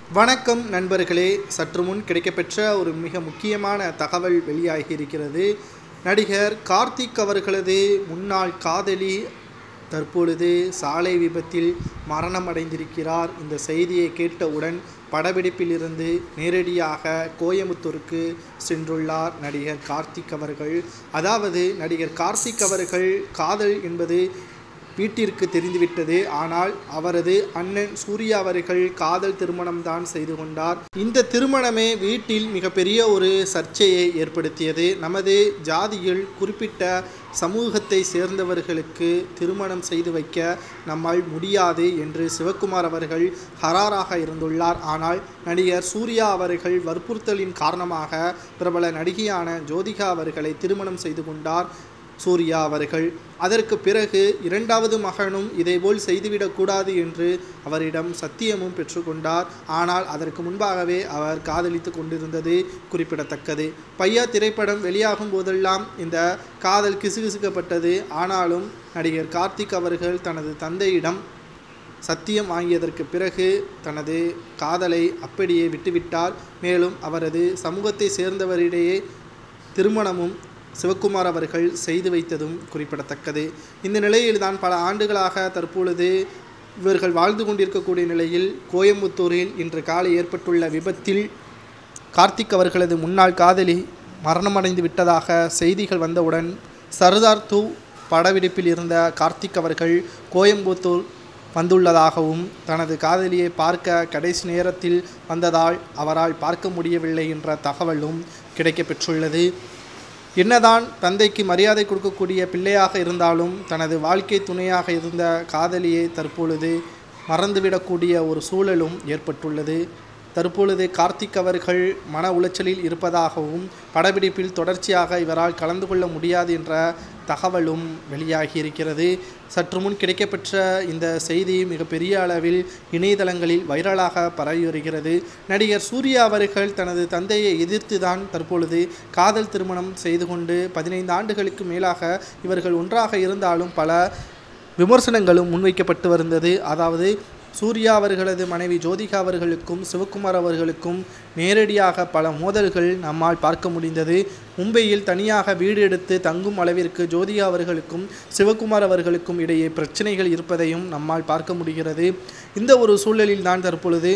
வணக்கம் நண்பர்களே சற்று முன் கிடைக்கப்பெற்ற ஒரு மிக முக்கியமான தகவல் வெளியாகி இருக்கிறது நடிகர் கார்த்திக் அவர்களது முன்னாள் காதலி தற்பொழுது சாலை விபத்தில் மரணம் அடைந்திருக்கிறார் இந்த செய்தியை கேட்டவுடன் படப்பிடிப்பிலிருந்து நேரடியாக கோயமுத்தூருக்கு சென்றுள்ளார் நடிகர் கார்த்திக் அவர்கள் அதாவது நடிகர் கார்த்திக் அவர்கள் காதல் என்பது வீட்டிற்கு தெரிந்துவிட்டது ஆனால் அவரது அண்ணன் சூர்யா அவர்கள் காதல் திருமணம் தான் செய்து கொண்டார் இந்த திருமணமே வீட்டில் மிகப்பெரிய ஒரு சர்ச்சையை ஏற்படுத்தியது நமது ஜாதியில் குறிப்பிட்ட சமூகத்தை சேர்ந்தவர்களுக்கு திருமணம் செய்து வைக்க நம்மால் முடியாது என்று சிவக்குமார் அவர்கள் ஹராராக இருந்துள்ளார் ஆனால் நடிகர் சூர்யா அவர்கள் வற்புறுத்தலின் காரணமாக பிரபல நடிகையான ஜோதிகா அவர்களை திருமணம் செய்து கொண்டார் சூர்யா அவர்கள் அதற்கு பிறகு இரண்டாவது மகனும் இதேபோல் செய்துவிடக்கூடாது என்று அவரிடம் சத்தியமும் பெற்றுக்கொண்டார் ஆனால் அதற்கு முன்பாகவே அவர் காதலித்து கொண்டிருந்தது குறிப்பிடத்தக்கது பையா திரைப்படம் வெளியாகும் போதெல்லாம் இந்த காதல் கிசுகிசுக்கப்பட்டது ஆனாலும் நடிகர் கார்த்திக் அவர்கள் தனது தந்தையிடம் சத்தியம் வாங்கியதற்கு பிறகு தனது காதலை அப்படியே விட்டுவிட்டார் மேலும் அவரது சமூகத்தை சேர்ந்தவரிடையே திருமணமும் சிவக்குமார் அவர்கள் செய்து வைத்ததும் குறிப்பிடத்தக்கது இந்த நிலையில்தான் பல ஆண்டுகளாக தற்பொழுது இவர்கள் வாழ்ந்து கொண்டிருக்கக்கூடிய நிலையில் கோயம்புத்தூரில் இன்று காலை ஏற்பட்டுள்ள விபத்தில் கார்த்திக் அவர்களது முன்னாள் காதலி மரணமடைந்து விட்டதாக செய்திகள் வந்தவுடன் சர்தார் டூ படப்பிடிப்பில் இருந்த கார்த்திக் அவர்கள் கோயம்புத்தூர் வந்துள்ளதாகவும் தனது காதலியை பார்க்க கடைசி நேரத்தில் வந்ததால் அவரால் பார்க்க முடியவில்லை என்ற தகவலும் கிடைக்கப்பெற்றுள்ளது என்னதான் தந்தைக்கு மரியாதை கொடுக்கக்கூடிய பிள்ளையாக இருந்தாலும் தனது வாழ்க்கை துணையாக இருந்த காதலியை தற்பொழுது மறந்துவிடக்கூடிய ஒரு சூழலும் ஏற்பட்டுள்ளது தற்பொழுது கார்த்திக் அவர்கள் மன உளைச்சலில் இருப்பதாகவும் படப்பிடிப்பில் தொடர்ச்சியாக இவரால் கலந்து கொள்ள முடியாது என்ற தகவலும் வெளியாகியிருக்கிறது சற்று முன் கிடைக்கப்பெற்ற இந்த செய்தி மிகப்பெரிய அளவில் இணையதளங்களில் வைரலாக பரவி வருகிறது நடிகர் சூர்யா அவர்கள் தனது தந்தையை எதிர்த்து தான் தற்பொழுது காதல் திருமணம் செய்து கொண்டு பதினைந்து ஆண்டுகளுக்கு மேலாக இவர்கள் ஒன்றாக இருந்தாலும் பல விமர்சனங்களும் முன்வைக்கப்பட்டு வந்தது அதாவது சூர்யா அவர்களது மனைவி ஜோதிகா அவர்களுக்கும் சிவக்குமார் அவர்களுக்கும் நேரடியாக பல மோதல்கள் நம்மால் பார்க்க முடிந்தது மும்பையில் தனியாக வீடு எடுத்து தங்கும் அளவிற்கு ஜோதிகா அவர்களுக்கும் சிவக்குமார் அவர்களுக்கும் இடையே பிரச்சனைகள் இருப்பதையும் நம்மால் பார்க்க முடிகிறது இந்த ஒரு சூழலில் தான் தற்பொழுது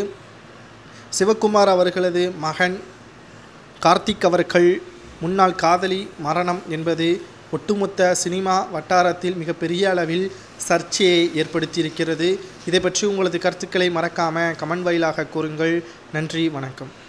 சிவக்குமார் அவர்களது மகன் கார்த்திக் அவர்கள் முன்னாள் காதலி மரணம் என்பது ஒட்டுமொத்த சினிமா வட்டாரத்தில் மிகப்பெரிய அளவில் சர்ச்சையை ஏற்படுத்தியிருக்கிறது இதை பற்றி உங்களது கருத்துக்களை மறக்காமல் கமெண்ட் வாயிலாக கூறுங்கள் நன்றி வணக்கம்